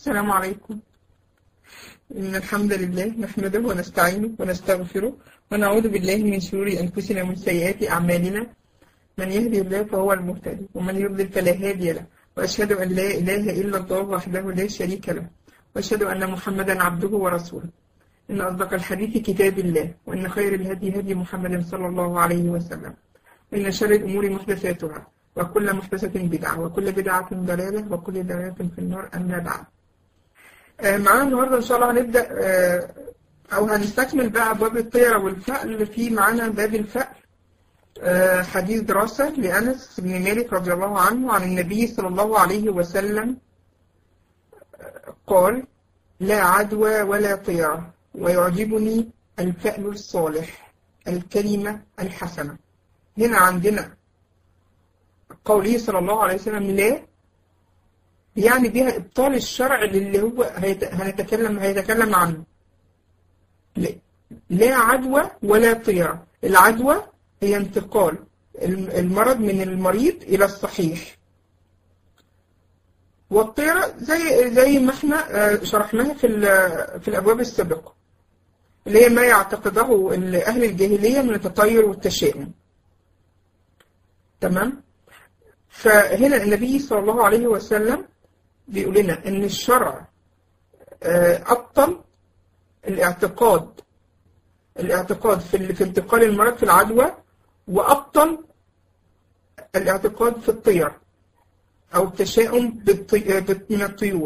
السلام عليكم إن الحمد لله نحمده ونستعينه ونستغفره ونعوذ بالله من شرور أنفسنا ومن سيئات أعمالنا من يهدي الله فهو المهتدي ومن يضلل فلا هادي له وأشهد أن لا إله إلا الله وحده لا شريك له وأشهد أن محمدا عبده ورسوله إن أصدق الحديث كتاب الله وإن خير الهدي هدي محمد صلى الله عليه وسلم وإن شر الأمور محدثاتها وكل محدثة بدعة وكل بدعة ضلالة وكل ضلالة في النار أما بعد آه، معانا النهارده إن شاء الله هنبدأ آه، أو هنستكمل بقى باب الطيرة والفأل في معانا باب الفأل آه، حديث دراسة لأنس بن مالك رضي الله عنه عن النبي صلى الله عليه وسلم آه، قال لا عدوى ولا طيرة ويعجبني الفأل الصالح الكلمة الحسنة هنا عندنا قوله صلى الله عليه وسلم لا يعني بها إبطال الشرع اللي هو هيت- هنتكلم هيتكلم عنه لا, لا عدوى ولا طيرة العدوى هي انتقال الم- المرض من المريض إلى الصحيح والطيرة زي زي ما احنا آه، شرحناها في ال- في الأبواب السابقة اللي هي ما يعتقده ال- أهل الجاهلية من التطير والتشاؤم تمام فهنا النبي صلى الله عليه وسلم بيقول لنا ان الشرع آه، ابطل الاعتقاد الاعتقاد في ال- في انتقال المرض في العدوى وابطل الاعتقاد في الطير او التشاؤم بالطي... بت- من الطيور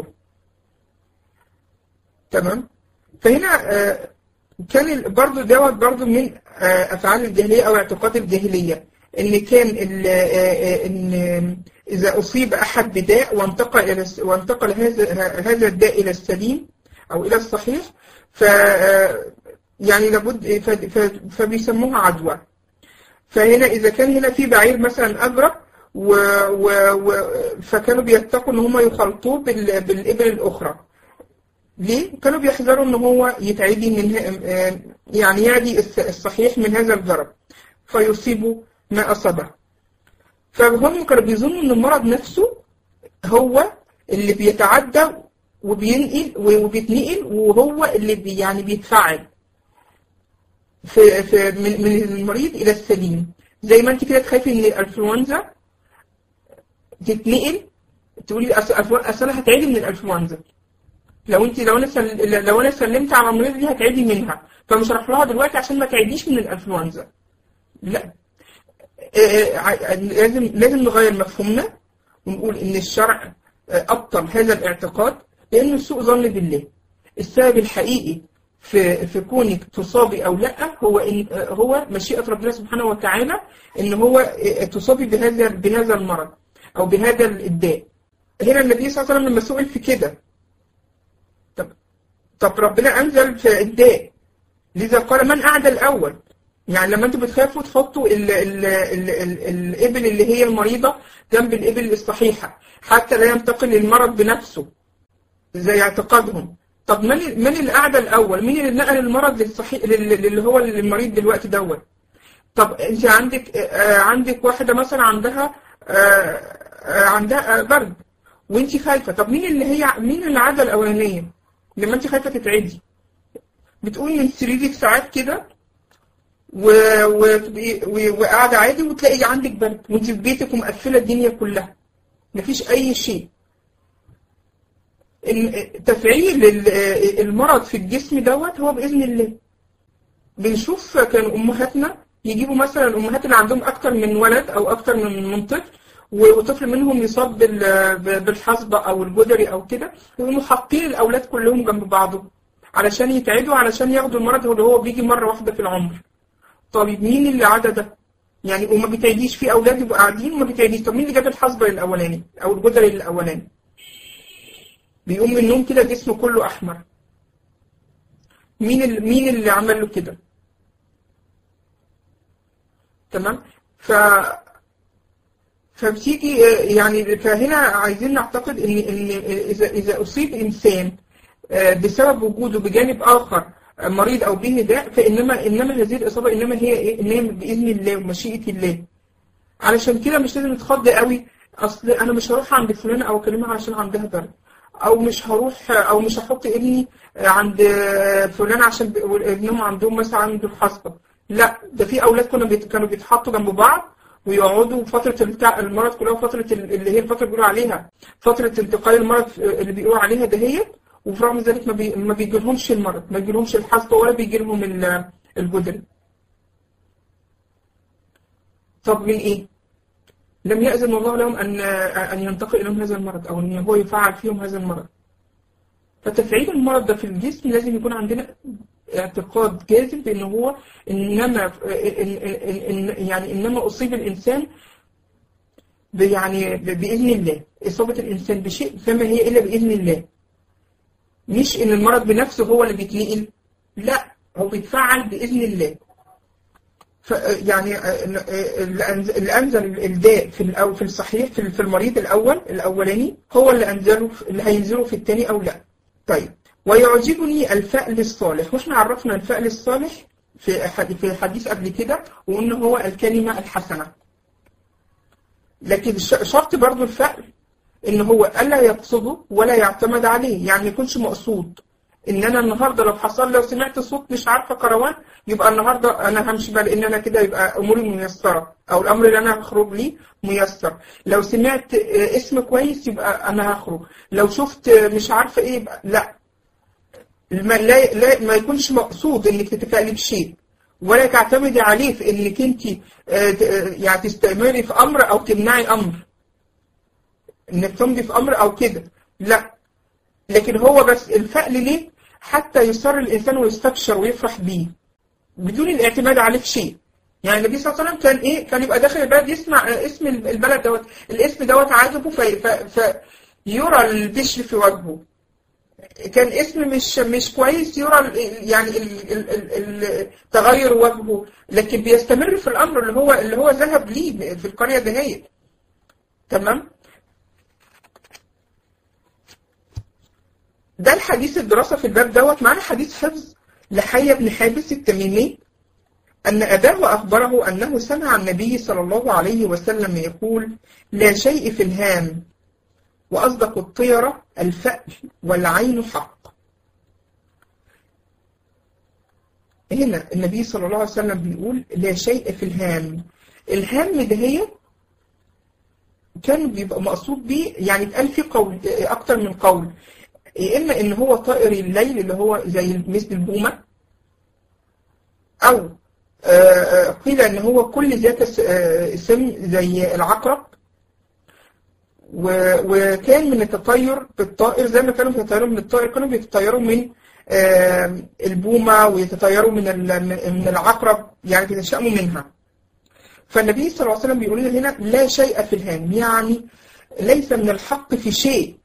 تمام فهنا آه، كان ال- برضو دوت برضو من آه، افعال الجاهليه او اعتقاد الجاهليه ان كان ال- آه، آه، ان اذا اصيب احد بداء وانتقل الى الس- وانتقل هذا هذا الداء الى السليم او الى الصحيح ف آه، يعني لابد ف- ف- فبيسموها عدوى فهنا اذا كان هنا في بعير مثلا اجرب و... و... و... فكانوا بيتقوا ان هم يخلطوه بال... بالابل الاخرى ليه؟ كانوا بيحذروا ان هو يتعدي من ه- يعني يعدي الس- الصحيح من هذا الجرب فيصيبه ما اصابه فهم كانوا بيظنوا ان المرض نفسه هو اللي بيتعدى وبينقل وبيتنقل وهو اللي بي يعني بيتفاعل في في من, من المريض الى السليم زي ما انت كده تخافي ان الانفلونزا تتنقل تقولي اصل أصل انا هتعدي من الانفلونزا لو انت لو انا سل... لو انا سلمت على المريض دي هتعدي منها فمش هروح لها دلوقتي عشان ما تعديش من الانفلونزا لا آه، آه، ع- لازم لازم نغير مفهومنا ونقول ان الشرع آه، ابطل هذا الاعتقاد لانه سوء ظن بالله السبب الحقيقي في في كونك تصابي او لا هو إن آه، هو مشيئه ربنا سبحانه وتعالى ان هو آه، تصابي بهذا بهذا المرض او بهذا الداء هنا النبي صلى الله عليه وسلم لما سئل في كده طب طب ربنا انزل في الداء لذا قال من اعدى الاول يعني لما انتوا بتخافوا تحطوا ال ال ال ال الابل اللي هي المريضه جنب الابل الصحيحه حتى لا ينتقل المرض بنفسه زي اعتقادهم طب من من اللي اعدى الاول مين اللي نقل المرض للصحيح لل- اللي هو المريض دلوقتي دوت طب انت عندك آه، عندك واحده مثلا عندها آه، آه، عندها آه، برد وانت خايفه طب مين اللي هي مين اللي عدى الاولانيه لما انت خايفه تتعدي بتقومي من سريرك ساعات كده و... و... و... وقاعده عادي وتلاقي عندك برد وانت في بيتك ومقفله الدنيا كلها مفيش اي شيء إن- تفعيل ال- المرض في الجسم دوت هو باذن الله بنشوف كانوا امهاتنا يجيبوا مثلا الامهات اللي عندهم اكتر من ولد او اكتر من من طفل وطفل منهم يصاب بال- ب- بالحصبه او الجدري او كده ويقوموا حاطين الاولاد كلهم جنب بعضهم علشان يتعدوا علشان ياخدوا المرض اللي هو بيجي مره واحده في العمر طيب مين اللي عدا ده؟ يعني وما بتعديش في اولاد يبقوا قاعدين وما بتعديش طب مين اللي جاب الحصبه الاولاني او الجدري الاولاني؟ بيقوم من النوم كده جسمه كله احمر مين اللي مين اللي عمل له كده؟ تمام؟ ف فبتيجي آه، يعني فهنا عايزين نعتقد ان ان اذا اذا اصيب انسان آه، بسبب وجوده بجانب اخر آه، مريض او به داء فانما انما هذه الاصابه انما هي ايه؟ ان هي باذن الله ومشيئه الله. علشان كده مش لازم نتخض قوي اصل انا مش هروح عند فلانه او اكلمها علشان عندها برد. او مش هروح او مش هحط ابني عند فلان عشان ب- ابنهم عندهم مثلا عنده حصبه لا ده في اولاد كانوا بيت- كانوا بيتحطوا جنب بعض ويقعدوا فترة بتاع المرض كلها فترة ال- اللي هي الفترة اللي بيقولوا عليها فترة انتقال المرض اللي بيقولوا عليها دهيت وفي رغم ذلك ما, بي... ما بيجيلهمش المرض ما بيجيلهمش الحصبة ولا بيجيلهم ال- الجدري طب من ايه؟ لم يأذن الله لهم أن أن ينتقل إليهم هذا المرض أو أن هو يفعل فيهم هذا المرض فتفعيل المرض ده في الجسم لازم يكون عندنا اعتقاد جازم بأن هو إنما إن إن إن يعني إنما أصيب الإنسان ب- يعني ب- بإذن الله إصابة الإنسان بشيء فما هي إلا بإذن الله مش إن المرض بنفسه هو اللي بيتنقل لا هو بيتفعل بإذن الله ف يعني اللي أنز- اللي أنزل الداء في الأو في الصحيح في في المريض الأول الأولاني هو اللي أنزله في- اللي هينزله في الثاني أو لا طيب ويعجبني الفأل الصالح واحنا عرفنا الفأل الصالح في حد- في حديث قبل كده وقلنا هو الكلمة الحسنة لكن ش- شرط برضو الفأل ان هو الا يقصده ولا يعتمد عليه يعني ما يكونش مقصود ان انا النهارده لو حصل لو سمعت صوت مش عارفه كروان يبقى النهارده انا همشي بقى لان انا كده يبقى اموري ميسره او الامر اللي انا هخرج ليه ميسر لو سمعت آه، اسم كويس يبقى انا هخرج لو شفت آه، مش عارفه ايه يبقى لا ما, لا, لا ما يكونش مقصود انك تتفائلي بشيء ولا تعتمدي عليه في انك انت آه، ت- آه، يعني تستمري في امر او تمنعي امر انك تمضي في امر او كده لا لكن هو بس الفأل ليه حتى يصر الانسان ويستبشر ويفرح بيه بدون الاعتماد عليه في شيء يعني النبي صلى الله عليه وسلم كان ايه كان يبقى داخل البلد يسمع آه، اسم البلد دوت الاسم دوت عاجبه في في فيرى البشر في وجهه كان اسم مش مش كويس يرى ال- يعني ال- ال- ال- ال- تغير وجهه لكن بيستمر في الامر اللي هو اللي هو ذهب ليه في القريه دهيت تمام ده الحديث الدراسة في الباب دوت معنا حديث حفظ لحي بن حابس التميمي أن أباه أخبره أنه سمع النبي صلى الله عليه وسلم يقول لا شيء في الهام وأصدق الطيرة الفأل والعين حق هنا النبي صلى الله عليه وسلم بيقول لا شيء في الهام الهام ده هي كان بيبقى مقصود بيه يعني اتقال فيه قول أكتر من قول يا إما إن هو طائر الليل اللي هو زي مثل البومة أو آه، آه، قيل إن هو كل ذات س- آه، سم زي العقرب و- وكان من التطير بالطائر زي ما كانوا بيتطيروا من الطائر كانوا بيتطيروا من آه، البومة ويتطيروا من ال- من العقرب يعني بيتشائموا منها فالنبي صلى الله عليه وسلم بيقول لنا هنا لا شيء في الهام يعني ليس من الحق في شيء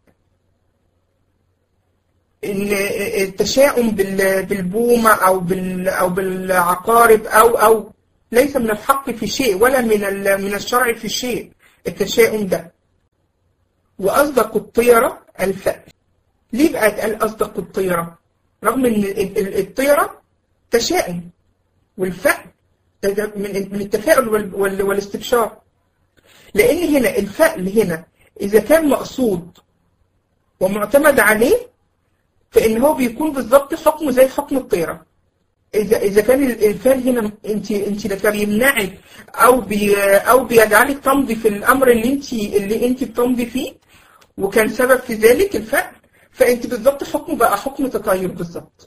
ان التشاؤم بال- بالبومة او بال او بالعقارب او او ليس من الحق في شيء ولا من ال- من الشرع في شيء التشاؤم ده واصدق الطيرة الفأل ليه بقى اتقال اصدق الطيرة رغم ان ال- ال- الطيرة تشاؤم والفأل ده- ده من من التفاؤل وال- وال- والاستبشار لان هنا الفأل هنا اذا كان مقصود ومعتمد عليه فإن هو بيكون بالظبط حكمه زي حكم الطيرة إذا إذا كان الفعل هنا أنت أنت لا بيمنعك أو بي أو بيجعلك تمضي في الأمر اللي أنت اللي أنت بتمضي فيه وكان سبب في ذلك الفعل فأنت بالظبط حكمه بقى حكم تطير بالظبط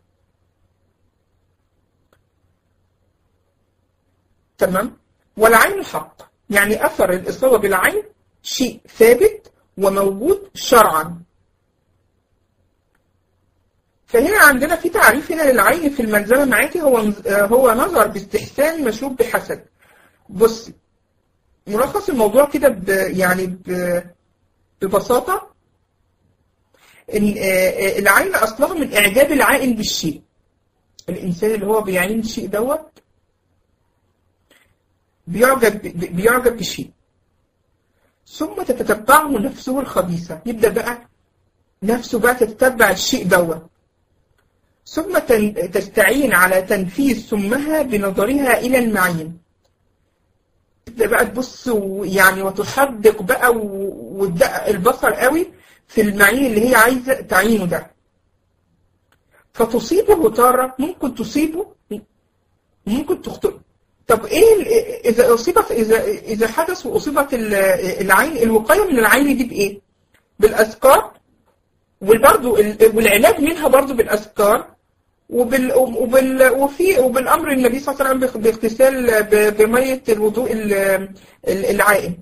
تمام والعين حق يعني أثر الإصابة بالعين شيء ثابت وموجود شرعا فهنا عندنا في تعريف هنا للعين في الملزمة معاكي هو هو نظر باستحسان مشوب بحسد بص ملخص الموضوع كده ب يعني ب ببساطة إن آه، العين أصلها من إعجاب العائن بالشيء الإنسان اللي هو بيعين الشيء دوت بيعجب ب- بيعجب بشيء ثم تتتبعه نفسه الخبيثة يبدأ بقى نفسه بقى تتتبع الشيء دوت ثم تن- تستعين على تنفيذ سمها بنظرها إلى المعين تبدأ بقى تبص ويعني وتحدق بقى و- وتدقق البصر قوي في المعين اللي هي عايزة تعينه ده فتصيبه تارة ممكن تصيبه ممكن تخطئه طب ايه ال- اذا اصيبت اذا اذا حدث واصيبت ال- العين الوقايه من العين دي بايه؟ بالاذكار وبرضه ال- والعلاج منها برضه بالاذكار وبال وبال وفي وبالامر النبي صلى الله عليه وسلم باغتسال ب- بميه الوضوء ال- ال- العائم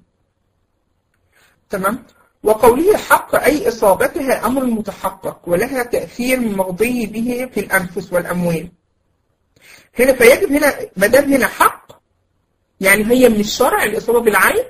تمام وقوله حق أي إصابتها أمر متحقق ولها تأثير مغضي به في الأنفس والأموال هنا فيجب هنا ما دام هنا حق يعني هي من الشرع الإصابة بالعين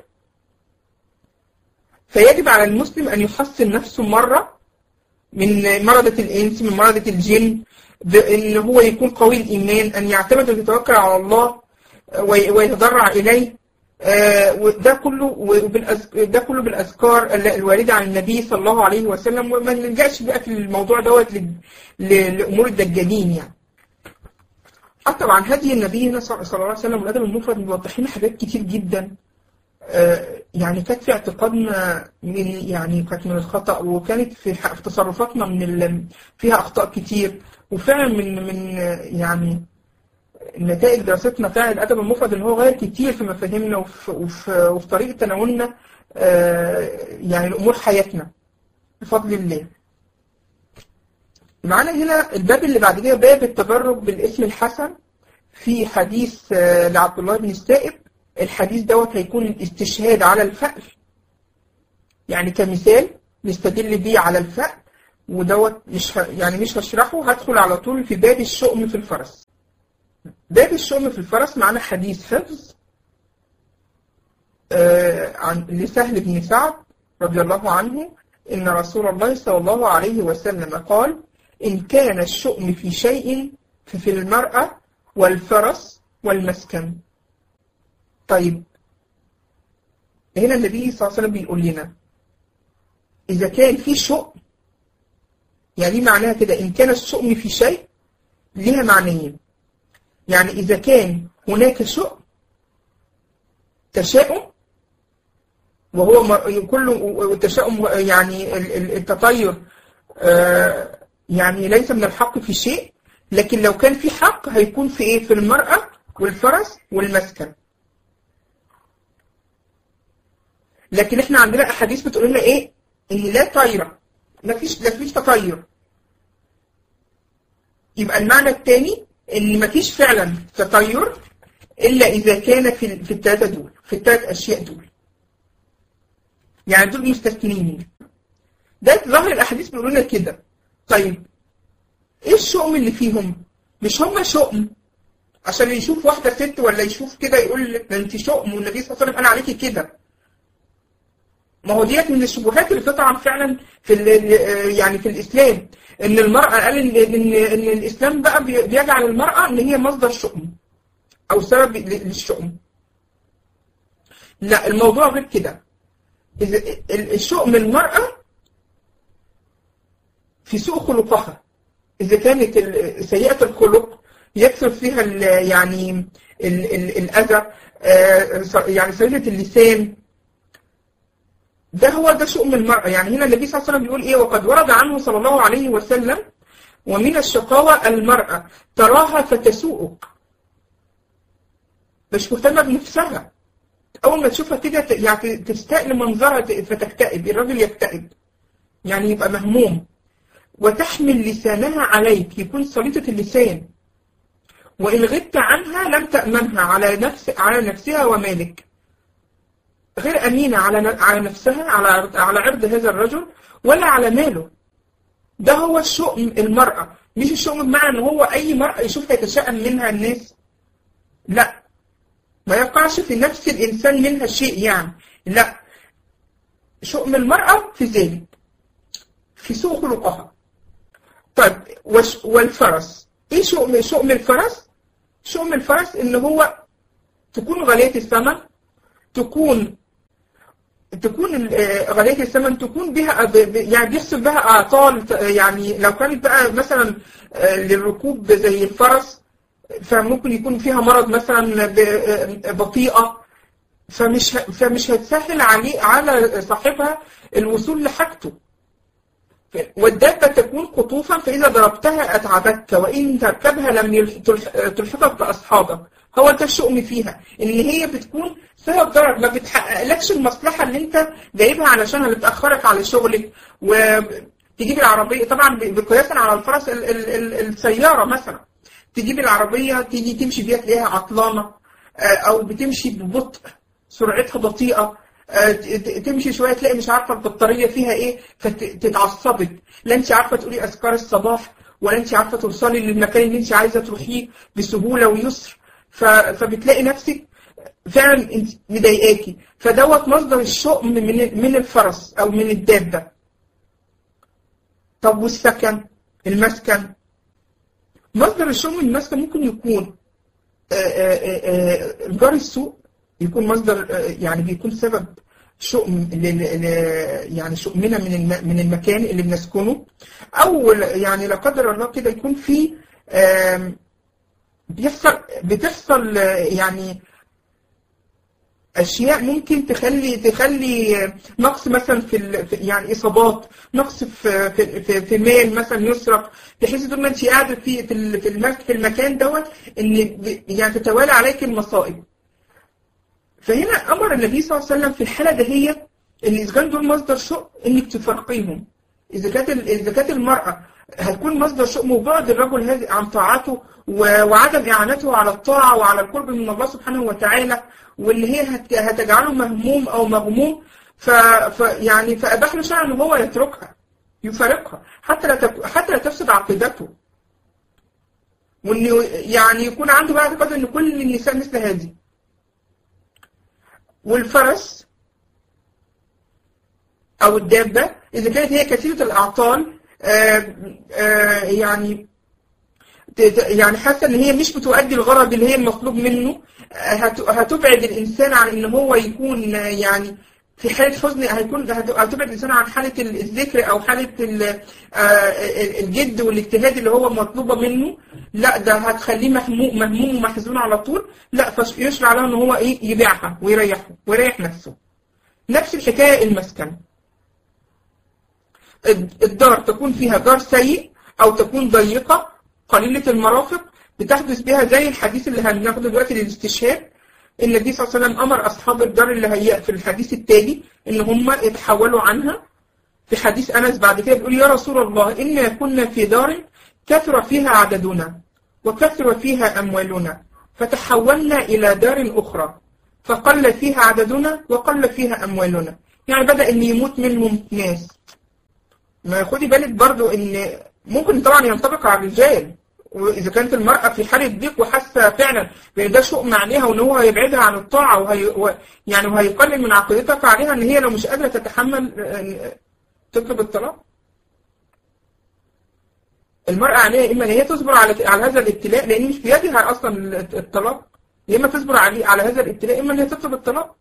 فيجب على المسلم أن يحصن نفسه مرة من مرضة الإنس من مرضة الجن بأن هو يكون قوي الإيمان أن يعتمد ويتوكل على الله وي- ويتضرع إليه آه، وده كله وبالأذ- ده كله بالاذكار ال- الوارده عن النبي صلى الله عليه وسلم وما نلجاش بقى في الموضوع دوت ل- ل- لامور الدجالين يعني. حتى طبعا هدي النبي هنا صلى صلى الله عليه وسلم والادب المفرد موضحين حاجات كتير جدا آه، يعني كانت في اعتقادنا من يعني كانت من الخطا وكانت في ح- في تصرفاتنا من ال- فيها اخطاء كتير وفعلا من من آه، يعني نتائج دراستنا بتاع الادب المفرد ان هو غير كتير في مفاهيمنا وفي, وفي, وفي طريقه تناولنا آه، يعني لامور حياتنا بفضل الله. معانا هنا الباب اللي بعد كده باب التبرك بالاسم الحسن في حديث آه، لعبد الله بن السائب الحديث دوت هيكون الاستشهاد على الفأل يعني كمثال نستدل بيه على الفأل ودوت مش ه... يعني مش هشرحه هدخل على طول في باب الشؤم في الفرس باب الشؤم في الفرس معنا حديث حفظ آه عن لسهل بن سعد رضي الله عنه إن رسول الله صلى الله عليه وسلم قال إن كان الشؤم في شيء ففي المرأة والفرس والمسكن طيب هنا النبي صلى الله عليه وسلم بيقول لنا إذا كان في شؤم يعني إيه معناها كده إن كان الشؤم في شيء ليها معنيين يعني إذا كان هناك شؤم تشاؤم وهو مر- كله التشاؤم يعني ال- ال- التطير آه، يعني ليس من الحق في شيء لكن لو كان في حق هيكون في ايه في المرأة والفرس والمسكن لكن احنا عندنا احاديث بتقول لنا ايه ان لا طايره مفيش مفيش تطير يبقى المعنى الثاني ان مفيش فعلا تطير الا اذا كان في ال- في الثلاثه دول في الثلاث اشياء دول يعني دول مستثنين ده ظاهر الاحاديث بيقولوا لنا كده طيب ايه الشؤم اللي فيهم مش هم شؤم عشان يشوف واحده ست ولا يشوف كده يقول ده انت شؤم والنبي صلى الله عليه وسلم قال عليكي كده ما هو ديت من الشبهات اللي بتطعن فعلا في ال- يعني في الاسلام ان المراه قال ان ان ان الاسلام بقى بي- بيجعل المراه ان هي مصدر شؤم او سبب ل- للشؤم لا الموضوع غير كده إذا ال- الشؤم المرأة في سوء خلقها إذا كانت ال- سيئة الخلق يكثر فيها ال يعني ال ال الأذى آه، ص- يعني سيئة اللسان ده هو ده شؤم المرأة يعني هنا النبي صلى الله عليه وسلم بيقول إيه وقد ورد عنه صلى الله عليه وسلم ومن الشقاوة المرأة تراها فتسوءك مش مهتمة بنفسها أول ما تشوفها كده ت- يعني تستقل منظرها ت- فتكتئب الراجل يكتئب يعني يبقى مهموم وتحمل لسانها عليك يكون سليطة اللسان وإن غبت عنها لم تأمنها على نفس على نفسها ومالك غير أمينة على ن- على نفسها على عرض- على عرض هذا الرجل ولا على ماله ده هو الشؤم المرأة مش الشؤم بمعنى إن هو أي مرأة يشوفها يتشائم منها الناس لا ما يقعش في نفس الإنسان منها شيء يعني لا شؤم المرأة في ذلك في سوء خلقها طيب وش والفرس ايه شؤم شؤم الفرس شؤم الفرس ان هو تكون غالية الثمن تكون تكون ال- آه، غالية الثمن تكون بها ب- ب- يعني بيحصل بها اعطال ت- يعني لو كانت بقى مثلا آه، للركوب زي الفرس فممكن يكون فيها مرض مثلا ب- آه، بطيئة فمش ه- فمش هتسهل عليه على صاحبها الوصول لحاجته والدابة تكون قطوفا فإذا ضربتها أتعبتك وإن تركبها لم يلح- تلح- تلحقك بأصحابك هو ده الشؤم فيها إن هي بتكون سبب ضرر ما بتحققلكش المصلحة اللي أنت جايبها علشانها اللي بتأخرك على شغلك وتجيب العربية طبعا ب- بقياسا على الفرس ال- ال- ال- السيارة مثلا تجيب العربية تيجي تمشي بيها تلاقيها عطلانة آه، أو بتمشي ببطء سرعتها بطيئة آه، ت- ت- تمشي شويه تلاقي مش عارفه البطاريه فيها ايه فتتعصبك لا انت عارفه تقولي اذكار الصباح ولا انت عارفه توصلي للمكان اللي انت عايزه تروحيه بسهوله ويسر ف- فبتلاقي نفسك فعلا انت مضايقاكي فدوت مصدر الشؤم من من الفرس او من الدابه طب والسكن المسكن مصدر الشؤم من المسكن ممكن يكون آه، آه، آه، جار السوق يكون مصدر آه، يعني بيكون سبب شؤم ل- ل- ل- يعني شؤمنا من الم- من المكان اللي بنسكنه او ل- يعني لا قدر الله كده يكون في آم، بيحصل بتحصل آه، يعني اشياء ممكن تخلي تخلي نقص مثلا في ال- في- يعني اصابات نقص في في في, في مال مثلا يسرق بحيث طول ما انت قاعده في في ال- في المك- في المكان دوت ان ب- يعني تتوالى عليك المصائب فهنا امر النبي صلى الله عليه وسلم في الحاله دهيت ان اذا كان دول مصدر شؤم انك تفرقيهم اذا كانت ال- اذا كانت المراه هتكون مصدر شؤم وبعد الرجل هذا عن طاعته و- وعدم اعانته على الطاعه وعلى القرب من الله سبحانه وتعالى وان هي هت- هتجعله مهموم او مغموم ف... ف... يعني فاباح له شرعا ان هو يتركها يفارقها حتى لا تك... حتى لا تفسد عقيدته وانه يعني يكون عنده بقى اعتقاد ان كل النساء مثل هذه والفرس او الدابه اذا كانت هي كثيره الاعطال آه، آه، يعني ت- ت- يعني حاسه ان هي مش بتؤدي الغرض اللي هي المطلوب منه آه، هت- هتبعد الانسان عن ان هو يكون آه، يعني في حاله حزن هيكون هت- هتبعد الانسان عن حاله ال- الذكر او حاله ال- آه، ال- الجد والاجتهاد اللي هو مطلوبه منه لا ده هتخليه مهموم مهموم ومحزون على طول لا فيشرع له ان هو ايه يبيعها ويريحه ويريح نفسه نفس الحكايه المسكن الدار تكون فيها دار سيء أو تكون ضيقة قليلة المرافق بتحدث بها زي الحديث اللي هناخده دلوقتي للاستشهاد النبي صلى الله عليه وسلم أمر أصحاب الدار اللي هي في الحديث التالي إن هم يتحولوا عنها في حديث أنس بعد كده بيقول يا رسول الله إنا كنا في دار كثر فيها عددنا وكثر فيها أموالنا فتحولنا إلى دار أخرى فقل فيها عددنا وقل فيها أموالنا يعني بدأ إن يموت منهم ناس ما خدي بالك برضو ان ممكن طبعا ينطبق على الرجال واذا كانت المراه في حاله ضيق وحاسه فعلا بان ده شؤم عليها وان هو هيبعدها عن الطاعه وهي و- يعني وهيقلل من عقيدتها فعليها ان هي لو مش قادره تتحمل آه، تطلب الطلاق المرأة عليها إما إن هي تصبر على على هذا الابتلاء لأن مش بيدها أصلا الطلاق يا إما تصبر عليه على هذا الابتلاء إما إن هي تطلب الطلاق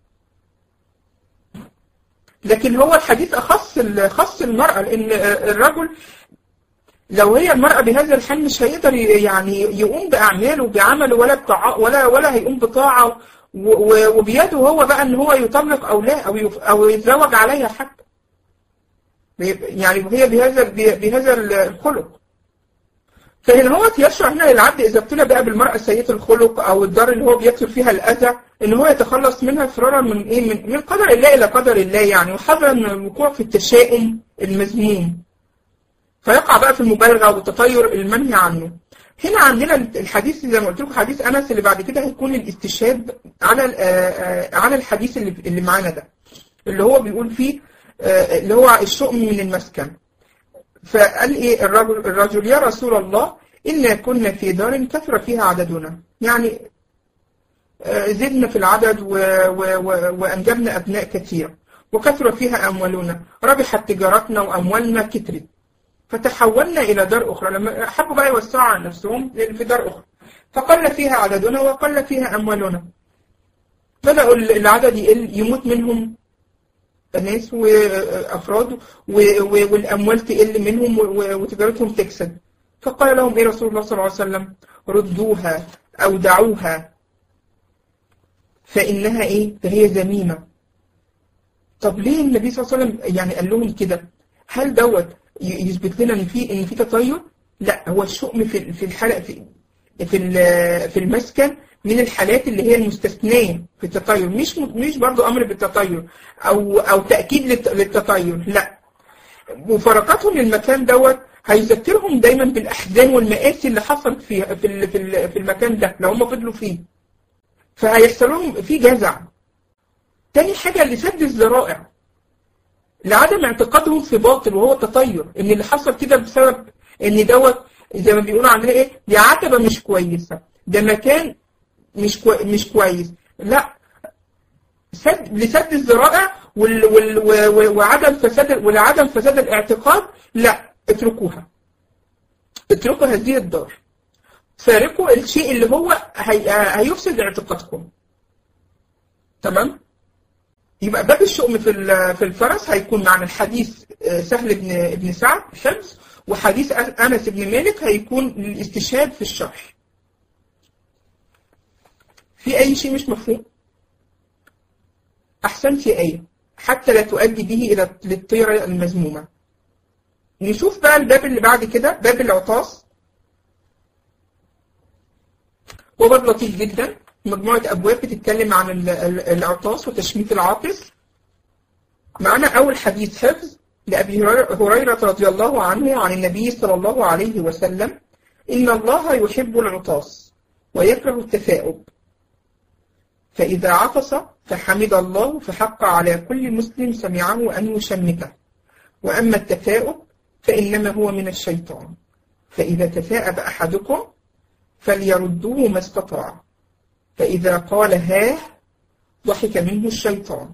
لكن هو الحديث أخص ال- خص المرأة لأن الرجل لو هي المرأة بهذا الحال مش هيقدر ي- يعني يقوم بأعماله بعمله ولا بطاعة ولا ولا هيقوم بطاعة و- و- وبيده هو بقى إن هو يطلق أو لا أو يف- أو يتزوج عليها حتى يعني هي بهذا بهذا الخلق فهنا هو يشرع هنا للعبد إذا ابتلى بقى بالمرأة سيئة الخلق أو الدار اللي هو بيكثر فيها الأذى إن هو يتخلص منها فرارا من إيه من, من قدر الله إلى قدر الله يعني وحذرا من الوقوع في التشاؤم المذموم فيقع بقى في المبالغة والتطير المنهي عنه هنا عندنا الحديث زي ما قلت لكم حديث أنس اللي بعد كده هيكون الاستشهاد على ال- آه، آه، على الحديث اللي اللي معانا ده اللي هو بيقول فيه آه، اللي هو الشؤم من المسكن فقال ايه الرجل, الرجل يا رسول الله إنا كنا في دار كثر فيها عددنا يعني آه، زدنا في العدد و و و وأنجبنا أبناء كثير وكثر فيها أموالنا ربحت تجارتنا وأموالنا كترت فتحولنا إلى دار أخرى لما حبوا بقى يوسعوا عن نفسهم في دار أخرى فقل فيها عددنا وقل فيها أموالنا بدأوا العدد يقل يموت منهم ناس وأفراد و- و- والأموال تقل منهم و- وتجارتهم تكسب فقال لهم إيه رسول الله صلى الله عليه وسلم ردوها أو دعوها فإنها إيه فهي ذميمة طب ليه النبي صلى الله عليه وسلم يعني قال لهم كده هل دوت ي- يثبت لنا ان في ان في تطير لا هو الشؤم في في الحلقه في في ال- في المسكن من الحالات اللي هي المستثنيه في التطير مش م- مش برضو امر بالتطير او او تاكيد للت- للتطير لا مفارقتهم للمكان دوت هيذكرهم دايما بالاحزان والمآسي اللي حصلت في في ال- في ال- في المكان ده لو هم فضلوا فيه فهيحصل لهم في جزع تاني حاجه لسد الذرائع لعدم اعتقادهم في باطل وهو التطير ان اللي حصل كده بسبب ان دوت زي ما بيقولوا عندنا ايه دي عتبه مش كويسه ده مكان مش كوي مش كويس لا سد لسد الذرائع وال وال و- و- وعدم فساد ولعدم فساد الاعتقاد لا اتركوها اتركوا هذه الدار فارقوا الشيء اللي هو هي هيفسد اعتقادكم تمام يبقى باب الشؤم في ال- في الفرس هيكون معنى الحديث آه، سهل بن بن سعد حفظ وحديث أ- انس بن مالك هيكون للاستشهاد في الشرح في اي شيء مش مفهوم احسنت يا ايه حتى لا تؤدي به الى للطيره المذمومه نشوف بقى الباب اللي بعد كده باب العطاس هو باب لطيف جدا مجموعة أبواب بتتكلم عن ال- ال- العطاس وتشميت العاطس معنا أول حديث حفظ لأبي هريرة هريرة رضي الله عنه عن النبي صلى الله عليه وسلم إن الله يحب العطاس ويكره التثاؤب فإذا عطس فحمد الله فحق على كل مسلم سمعه أن يشمته وأما التثاؤب فإنما هو من الشيطان فإذا تثاءب أحدكم فليردوه ما استطاع فإذا قال ها ضحك منه الشيطان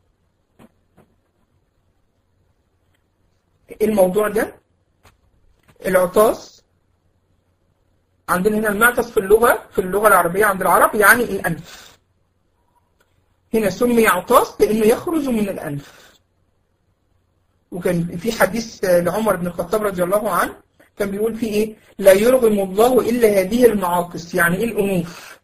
الموضوع ده العطاس عندنا هنا المعطس في اللغة في اللغة العربية عند العرب يعني الأنف هنا سمي عطاس لأنه يخرج من الأنف وكان في حديث لعمر بن الخطاب رضي الله عنه كان بيقول فيه ايه لا يرغم الله الا هذه المعاقص يعني ايه الانوف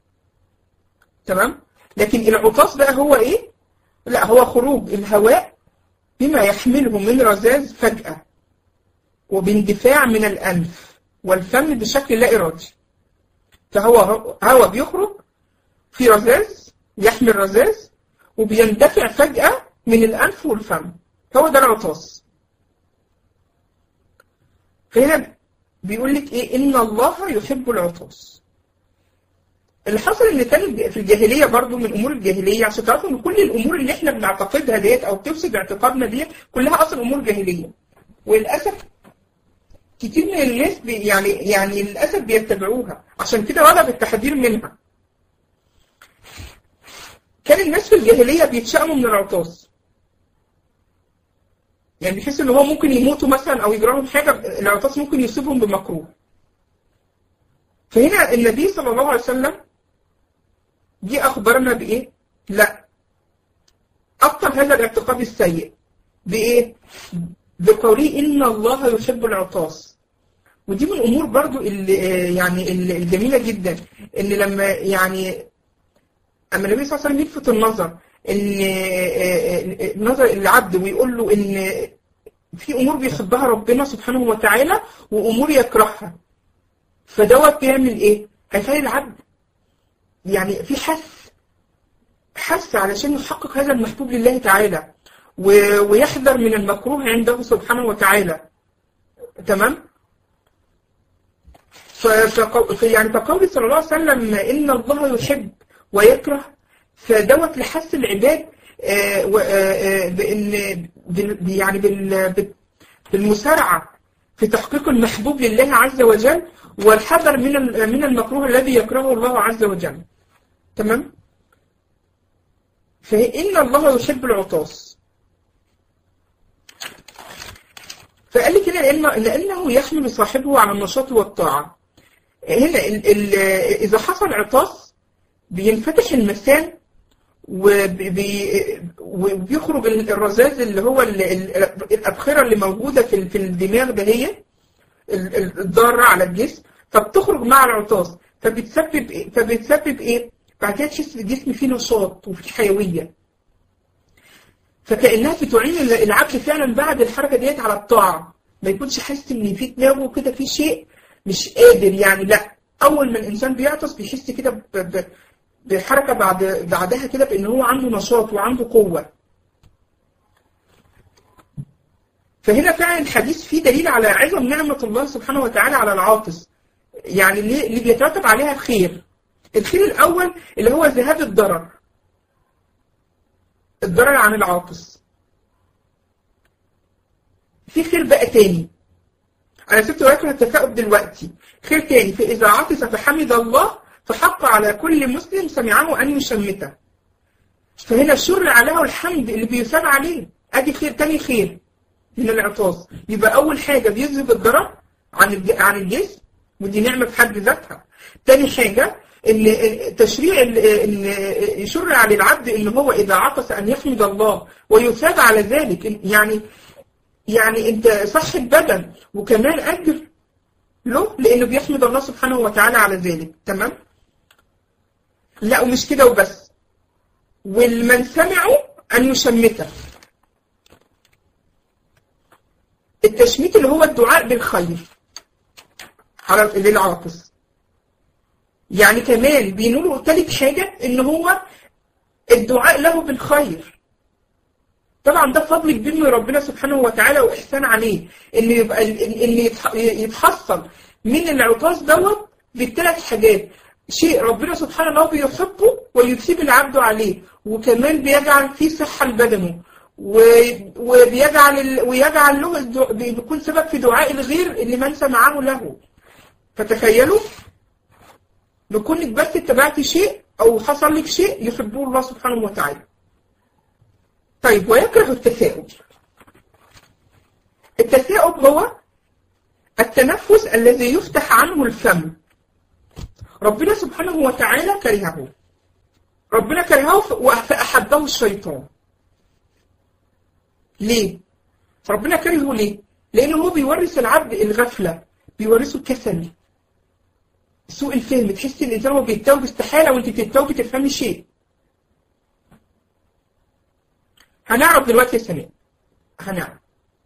تمام لكن العطاس بقى هو ايه لا هو خروج الهواء بما يحمله من رذاذ فجأة وباندفاع من الأنف والفم بشكل لا إرادي فهو هواء بيخرج في رذاذ يحمل رذاذ وبيندفع فجأة من الأنف والفم هو ده العطاس فهنا بيقول لك ايه ان الله يحب العطاس اللي حصل ان كان في الجاهليه برضو من امور الجاهليه عشان تعرفوا ان كل الامور اللي احنا بنعتقدها ديت او تفسد اعتقادنا ديت كلها اصلا امور جاهليه وللاسف كتير من الناس بي يعني يعني للاسف بيتبعوها عشان كده وجب التحذير منها كان الناس في الجاهليه بيتشائموا من العطاس يعني بيحسوا ان هو ممكن يموتوا مثلا او يجرى لهم حاجه العطاس ممكن يصيبهم بمكروه فهنا النبي صلى الله عليه وسلم جه اخبرنا بايه؟ لا ابطل هذا الاعتقاد السيء بايه؟ بقوله ان الله يحب العطاس ودي من الامور برضو اللي يعني الجميله جدا ان لما يعني اما النبي صلى الله عليه وسلم يلفت النظر ان نظر العبد ويقول له ان في امور بيحبها ربنا سبحانه وتعالى وامور يكرهها فدوت بيعمل ايه؟ هيخلي العبد يعني في حث حث علشان يحقق هذا المحبوب لله تعالى ويحذر من المكروه عنده سبحانه وتعالى تمام؟ ف يعني فقول صلى الله عليه وسلم ان الله يحب ويكره فدوت لحث العباد بان يعني بالمسارعه في تحقيق المحبوب لله عز وجل والحذر من من المكروه الذي يكرهه الله عز وجل تمام فإن الله يحب العطاس فقال لي كده لأن لأنه يحمل صاحبه على النشاط والطاعة هنا ال ال إذا حصل عطاس بينفتح المسام وبيخرج الرذاذ اللي هو الأبخرة اللي موجودة في الدماغ ده هي الضارة على الجسم فبتخرج مع العطاس فبتسبب ايه؟ فبتسبب ايه؟ بعد كده تحس الجسم فيه نشاط وفيه حيوية فكأنها بتعين العبد فعلا بعد الحركة ديت على الطاعة ما يكونش حاسس ان في دماغه كده في شيء مش قادر يعني لا اول ما الانسان بيعطس بيحس كده ب- ب- بحركه بعد بعدها كده بان هو عنده نشاط وعنده قوه فهنا فعلا الحديث فيه دليل على عظم نعمه الله سبحانه وتعالى على العاطس يعني اللي اللي بيترتب عليها خير الخير الاول اللي هو ذهاب الضرر الضرر عن العاطس في خير بقى تاني انا سبت وراكم التثاؤب دلوقتي خير تاني فاذا عطس فحمد الله فحق على كل مسلم سمعه ان يشمته فهنا شرع له الحمد اللي بيثاب عليه ادي خير تاني خير من العطاس يبقى اول حاجه بيذهب الضرر عن الج- عن الجسم ودي نعمه في حد ذاتها تاني حاجه ان تشريع ال- ان يشرع للعبد ان هو اذا عطس ان يحمد الله ويثاب على ذلك يعني يعني انت صحة بدن وكمان اجر له لانه بيحمد الله سبحانه وتعالى على ذلك تمام لا ومش كده وبس والمن سمعوا ان يشمته التشميت اللي هو الدعاء بالخير على للعاطس يعني كمان بينولوا تالت حاجة ان هو الدعاء له بالخير طبعا ده فضل كبير من ربنا سبحانه وتعالى واحسان عليه ان يبقى ان يتح- يتحصل من العطاس دوت بالثلاث حاجات شيء ربنا سبحانه وتعالى بيحبه ويثيب العبد عليه وكمان بيجعل فيه صحة لبدنه و- وبيجعل ال... ويجعل له الدع... بيكون سبب في دعاء الغير اللي من سمعه له فتخيلوا بكونك بس اتبعتي شيء او حصل لك شيء يحبه الله سبحانه وتعالى طيب ويكره التثاؤب التثاؤب هو التنفس الذي يفتح عنه الفم ربنا سبحانه وتعالى كرهه ربنا كرهه ف- فأحبه الشيطان ليه؟ ربنا كرهه ليه؟ لأنه هو بيورث العبد الغفلة بيورثه الكسل سوء الفهم تحس ان الانسان هو بيتوب استحاله وانت بتتوبي تفهمي شيء هنعرف دلوقتي يا سناء هنعرف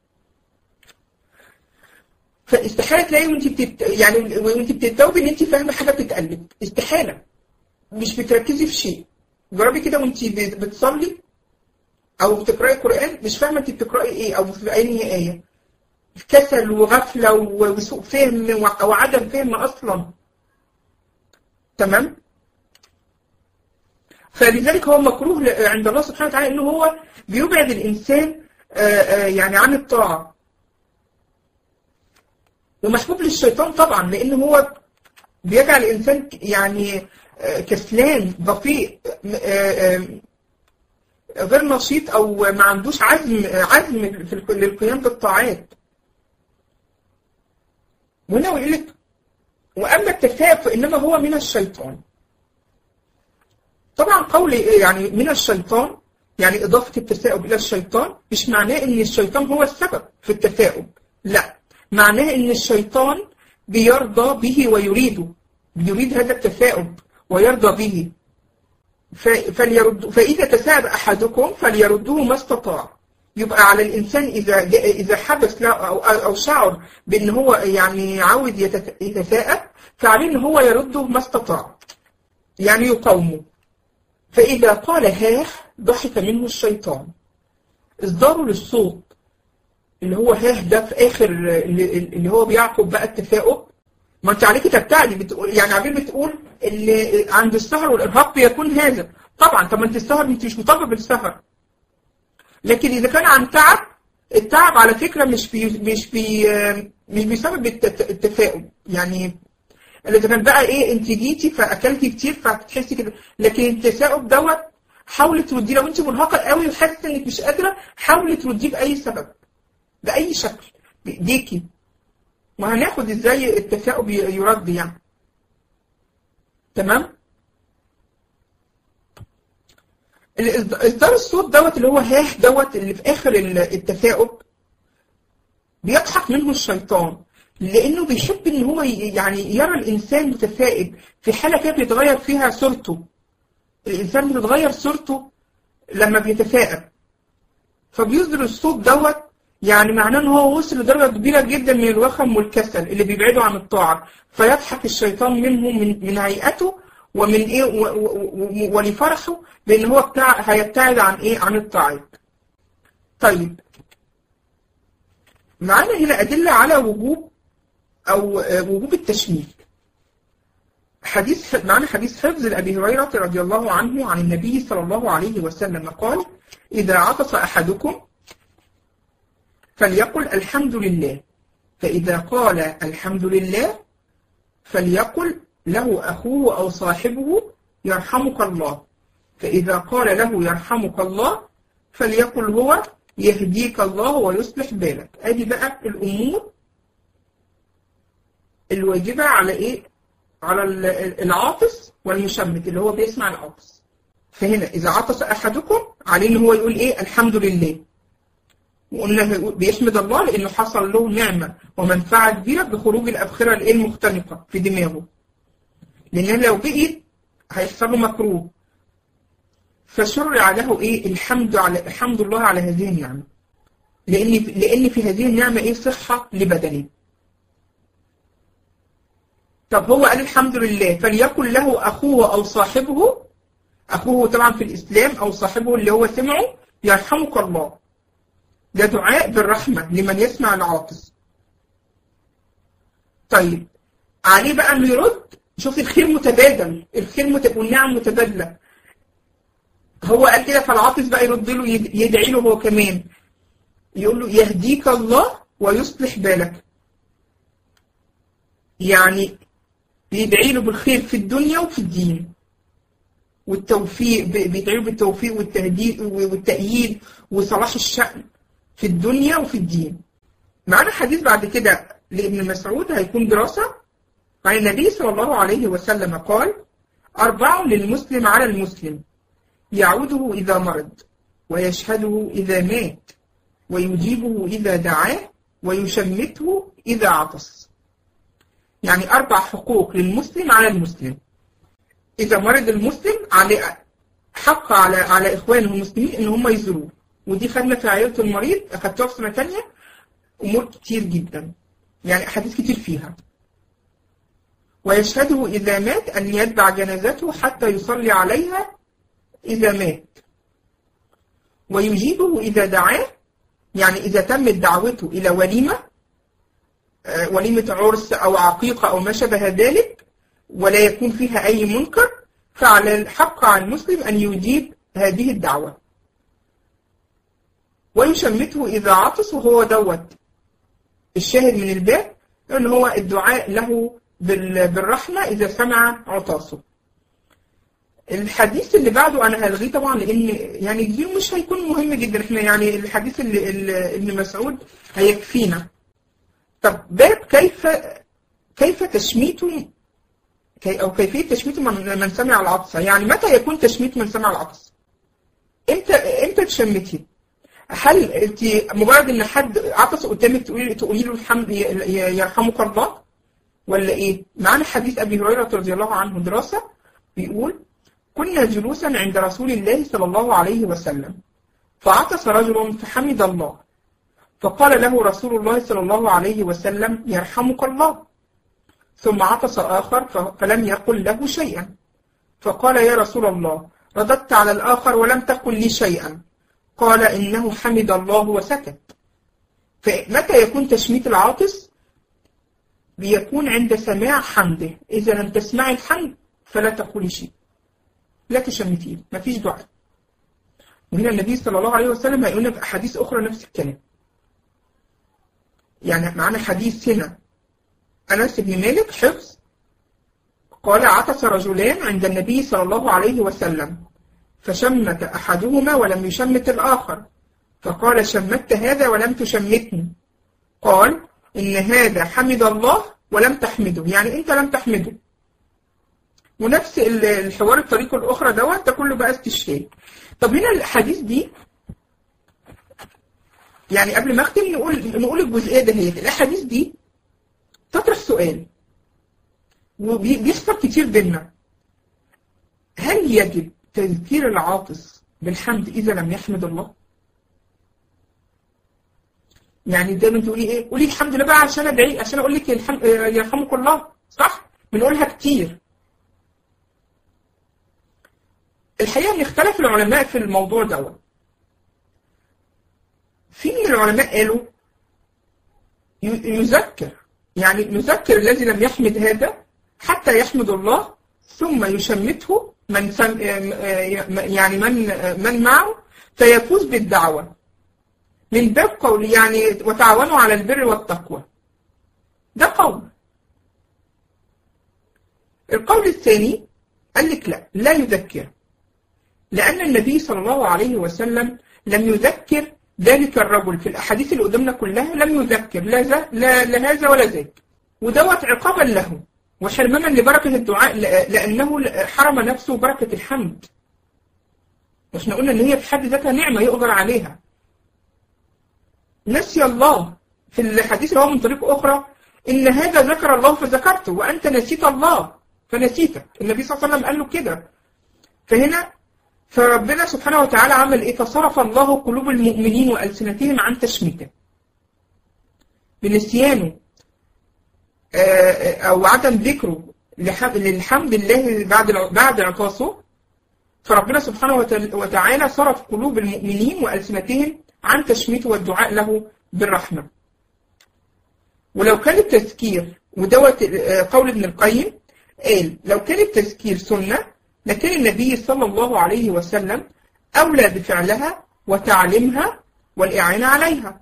فاستحاله تلاقي وانت بتت... يعني وانت بتتوبي ان انت فاهمه حاجه بتتقلب استحاله مش بتركزي في شيء جربي كده وانت بت- بتصلي او بتقراي قران مش فاهمه انت بتقراي ايه او في اي ايه كسل وغفله و- وسوء فهم و- وعدم فهم اصلا تمام فلذلك هو مكروه ل- عند الله سبحانه وتعالى انه هو بيبعد الانسان آه، آه، يعني عن الطاعه ومحبوب للشيطان طبعا لان هو بيجعل الانسان ك- يعني آه، كسلان بطيء آه، آه، غير نشيط او ما عندوش عزم عزم في الق- للقيام بالطاعات وهنا يقول لك واما التثاؤب فانما هو من الشيطان طبعا قول يعني من الشيطان يعني إضافة التثاؤب إلى الشيطان مش معناه إن الشيطان هو السبب في التثاؤب لا معناه إن الشيطان بيرضى به ويريده يريد هذا التثاؤب ويرضى به ف- فليرد فإذا تثاءب أحدكم فليرده ما استطاع يبقى على الإنسان إذا جاء إذا حدث له أو, أو شعر بأن هو يعني عاوز يتث- يتثاءب فعليه إن هو يرده ما استطاع يعني يقاومه فإذا قال هاه ضحك منه الشيطان إصداره للصوت اللي هو هاه ده في آخر اللي, اللي هو بيعقب بقى التثاؤب ما انت عليك تبتعدي بتقول يعني عبير بتقول اللي عند السهر والإرهاق بيكون هذا طبعا طب ما انت السهر انت مش مطالبة بالسهر لكن إذا كان عن تعب التعب على فكرة مش بي مش بي مش بسبب الت- التثاؤب يعني اذا كان بقى ايه انت جيتي فاكلتي كتير فبتحسي كده لكن التثاؤب دوت حاولي ترديه لو انت مرهقه قوي وحاسه انك مش قادره حاولي ترديه باي سبب باي شكل بايديكي وهناخد ازاي التثاؤب ي- يرد يعني تمام الإصد- اصدار الصوت دوت اللي هو هاه دوت اللي في اخر ال- التثاؤب بيضحك منه الشيطان لانه بيحب ان هو ي- يعني يرى الانسان متثائب في حاله كده بيتغير فيها صورته الانسان بتتغير صورته لما بيتثائب فبيصدر الصوت دوت يعني معناه ان هو وصل لدرجه كبيره جدا من الوخم والكسل اللي بيبعده عن الطاعه فيضحك الشيطان منه من من هيئته ومن ايه و- و- و- ولفرحه بان هو بتاع هيبتعد عن ايه عن الطاعات طيب معانا هنا ادله على وجوب او آه، وجوب التشميت حديث معنا حديث حفظ لأبي هريرة رضي الله عنه عن النبي صلى الله عليه وسلم قال إذا عطس أحدكم فليقل الحمد لله فإذا قال الحمد لله فليقل له أخوه أو صاحبه يرحمك الله فإذا قال له يرحمك الله فليقل هو يهديك الله ويصلح بالك ادي بقى الامور الواجبه على ايه على ال- العاطس والمشمت اللي هو بيسمع العاطس فهنا اذا عطس احدكم عليه ان هو يقول ايه الحمد لله وقلنا هيقول- بيحمد الله لانه حصل له نعمه ومنفعه كبيره بخروج الابخره الايه المختنقه في دماغه لان لو بقي هيحصل له مكروه فشرع له ايه الحمد على الحمد لله على هذه النعمه لان لان في هذه النعمه ايه صحه لبدنه طب هو قال الحمد لله فليكن له اخوه او صاحبه اخوه طبعا في الاسلام او صاحبه اللي هو سمعه يرحمك الله ده دعاء بالرحمه لمن يسمع العاطس طيب عليه بقى انه يرد شوف الخير متبادل الخير مت... والنعم متبادله هو قال كده فالعاطس بقى يرد له يد- يدعي له هو كمان يقول له يهديك الله ويصلح بالك يعني بيدعي له بالخير في الدنيا وفي الدين والتوفيق ب- بيدعي له بالتوفيق والتهديد والتأييد وصلاح الشأن في الدنيا وفي الدين معانا حديث بعد كده لابن مسعود هيكون دراسة عن النبي صلى الله عليه وسلم قال أربع للمسلم على المسلم يعوده إذا مرض ويشهده إذا مات ويجيبه إذا دعاه ويشمته إذا عطس يعني أربع حقوق للمسلم على المسلم إذا مرض المسلم على حق على على إخوانه المسلمين إن هم يزوروه ودي خدنا في عيادة المريض أخدتها في سنة تانية أمور كتير جدا يعني أحاديث كتير فيها ويشهده إذا مات أن يتبع جنازته حتى يصلي عليها إذا مات ويجيبه إذا دعاه يعني إذا تمت دعوته إلى وليمة آه، وليمة عرس أو عقيقة أو ما شابه ذلك ولا يكون فيها أي منكر فعلى الحق على المسلم أن يجيب هذه الدعوة ويشمته إذا عطس وهو دوت الشاهد من الباب أن هو الدعاء له بال- بالرحمة إذا سمع عطاسه الحديث اللي بعده انا هلغيه طبعا لان يعني دي مش هيكون مهم جدا احنا يعني الحديث اللي اللي ابن مسعود هيكفينا طب باب كيف كيف تشميت كي او كيفيه تشميت من, من سمع العطس يعني متى يكون تشميت من سمع العطس امتى امتى تشمتي هل انت مجرد ان حد عطس قدامك تقولي تقولي له الحمد ي- ي- يرحمك الله ولا ايه معانا حديث ابي هريره رضي الله عنه دراسه بيقول كنا جلوسا عند رسول الله صلى الله عليه وسلم فعطس رجل فحمد الله فقال له رسول الله صلى الله عليه وسلم يرحمك الله ثم عطس آخر ف- فلم يقل له شيئا فقال يا رسول الله رددت على الآخر ولم تقل لي شيئا قال إنه حمد الله وسكت فمتى يكون تشميت العاطس بيكون عند سماع حمده إذا لم تسمعي الحمد فلا تقولي شيء لا تشمتيه مفيش دعاء وهنا النبي صلى الله عليه وسلم هيقول لنا في أحاديث أخرى نفس الكلام يعني معانا حديث هنا أنس بن مالك حفظ قال عطس رجلان عند النبي صلى الله عليه وسلم فشمت أحدهما ولم يشمت الآخر فقال شمت هذا ولم تشمتني قال إن هذا حمد الله ولم تحمده يعني أنت لم تحمده ونفس ال- الحوار الطريقة الأخرى دوت ده كله بقى استشهاد طب هنا الحديث دي يعني قبل ما أختم نقول نقول الجزئية ده هي الأحاديث دي تطرح سؤال وبيحصل كتير بينا هل يجب تذكير العاطس بالحمد إذا لم يحمد الله؟ يعني دايما تقولي ايه قولي الحمد لله بقى عشان ادعي عشان اقول لك الحم... آه، يرحمك الله صح بنقولها كتير الحقيقه ان اختلف العلماء في الموضوع دوت في من العلماء قالوا ي- يذكر يعني نذكر الذي لم يحمد هذا حتى يحمد الله ثم يشمته من سم يعني من من معه فيفوز بالدعوة من باب قول يعني وتعاونوا على البر والتقوى ده قول القول الثاني قال لك لا لا يذكر لأن النبي صلى الله عليه وسلم لم يذكر ذلك الرجل في الأحاديث اللي قدامنا كلها لم يذكر لا, ذا لا, لا هذا ولا ذاك ودوت عقابا له وحرمانا لبركة الدعاء ل- لأنه حرم نفسه بركة الحمد احنا قلنا ان هي في حد ذاتها نعمة يقدر عليها نسي الله في الحديث اللي هو من طريق أخرى إن هذا ذكر الله فذكرته وأنت نسيت الله فنسيتك النبي صلى الله عليه وسلم قال له كده فهنا فربنا سبحانه وتعالى عمل إيه فصرف الله قلوب المؤمنين وألسنتهم عن تشميته بنسيانه آه، أو عدم ذكره لح- للحمد لله بعد الع- بعد عطاسه فربنا سبحانه وت- وتعالى صرف قلوب المؤمنين وألسنتهم عن تشميته والدعاء له بالرحمة ولو كان التذكير ودوت آه، قول ابن القيم قال لو كان التذكير سنة لكان النبي صلى الله عليه وسلم أولى بفعلها وتعليمها والإعانة عليها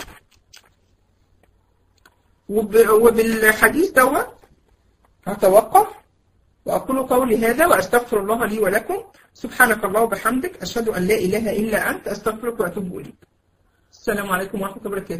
وب- وبالحديث دوت هتوقف وأقول قولي هذا وأستغفر الله لي ولكم سبحانك الله وبحمدك أشهد أن لا إله إلا أنت أستغفرك وأتوب إليك السلام عليكم ورحمة الله وبركاته